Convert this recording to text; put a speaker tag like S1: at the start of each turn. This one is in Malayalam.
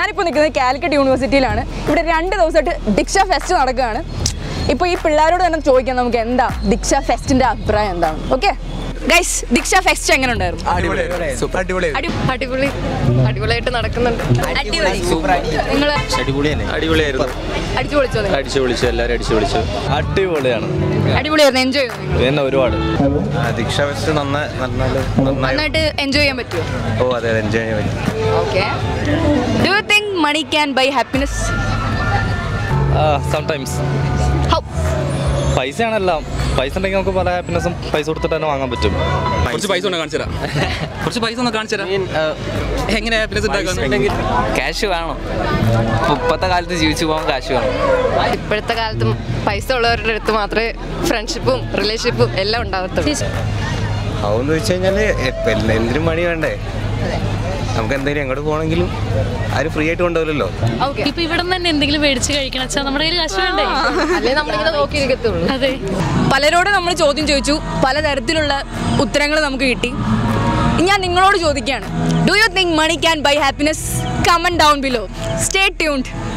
S1: ഞാനിപ്പോൾ നിൽക്കുന്നത് കാലിക്കറ്റ് യൂണിവേഴ്സിറ്റിയിലാണ് ഇവിടെ രണ്ട് ദിവസമായിട്ട് ദിക്ഷ ഫെസ്റ്റ് നടക്കുകയാണ് ഇപ്പോൾ ഈ പിള്ളേരോട് തന്നെ ചോദിക്കാം നമുക്ക് എന്താ ദിക്ഷ ഫെസ്റ്റിന്റെ അഭിപ്രായം എന്താണ് ഓക്കെ ഗൈസ് ദിക്ഷ ഫെസ്റ്റ് എങ്ങനെ ഉണ്ടായിരുന്നു
S2: അടിപൊളി
S3: അടിപൊളി അടിപൊളിയായിട്ട് നടക്കുന്നുണ്ട് നിങ്ങൾ
S4: അടിപൊളിയായിരുന്നു
S1: അടിച്ചു പൊളിച്ചോ നിങ്ങൾ?
S4: അടിച്ചു വിളിച്ചു എല്ലാവരും അടിച്ചു വിളിച്ചു
S5: അടിപൊളിയാണ്
S1: അടിപൊളിയായിരുന്നു എൻജോയ് ചെയ്തു നിങ്ങൾ?
S5: പിന്നെ ഒരുപാട്
S4: ദീക്ഷ ഫെസ്റ്റ് നന്നായി നന്നായി
S1: നന്നായിട്ട് എൻജോയ് ചെയ്യാൻ പറ്റുമോ
S4: ഓ അതെ എൻജോയ് ചെയ്യാൻ പറ്റും
S1: okay do you think money can buy happiness
S5: sometimes
S1: how
S5: പൈസയാണ് എല്ലാം പൈസ ഉണ്ടെങ്കിൽ നമുക്ക് പല ഹാപ്പിനെസ്സും പൈസ കൊടുത്തിട്ട് തന്നെ വാങ്ങാൻ പറ്റും
S6: കുറച്ച് പൈസ ഒന്ന് കാണിച്ചു തരാം കുറച്ച് പൈസ ഒന്ന് കാണിച്ചു തരാം എങ്ങനെ ഹാപ്പിനെസ് ഉണ്ടാക്കാൻ
S7: ക്യാഷ് വേണം ഇപ്പൊ ഇപ്പോഴത്തെ കാലത്ത് ജീവിച്ചു പോകാൻ ക്യാഷ് വേണം
S3: ഇപ്പോഴത്തെ കാലത്തും പൈസ ഉള്ളവരുടെ അടുത്ത് മാത്രമേ ഫ്രണ്ട്ഷിപ്പും റിലേഷൻഷിപ്പും എല്ലാം ഉണ്ടാകത്തുള്ളൂ
S4: അതെന്ന് വെച്ച് കഴിഞ്ഞാൽ എന്തിനും മണി വേണ്ടേ നമുക്ക് എന്തെങ്കിലും എങ്ങോട്ട് പോകണമെങ്കിലും ആരും ഫ്രീ ആയിട്ട് കൊണ്ടുപോകില്ലല്ലോ
S1: ഓക്കെ
S8: ഇപ്പൊ ഇവിടെ നിന്ന് തന്നെ എന്തെങ്കിലും മേടിച്ച് കഴിക്കണം വെച്ചാൽ നമ്മുടെ കയ്യിൽ കാശ് വേണ്ടേ
S3: അല്ലെങ്കിൽ നമ്മളിങ്ങനെ നോക്കിയിരിക്കത്തുള്ളൂ
S8: അതെ
S1: പലരോടും നമ്മൾ ചോദ്യം ചോദിച്ചു പലതരത്തിലുള്ള ഉത്തരങ്ങൾ നമുക്ക് കിട്ടി ഞാൻ നിങ്ങളോട് ചോദിക്കുകയാണ് do you think money can buy happiness comment down below stay tuned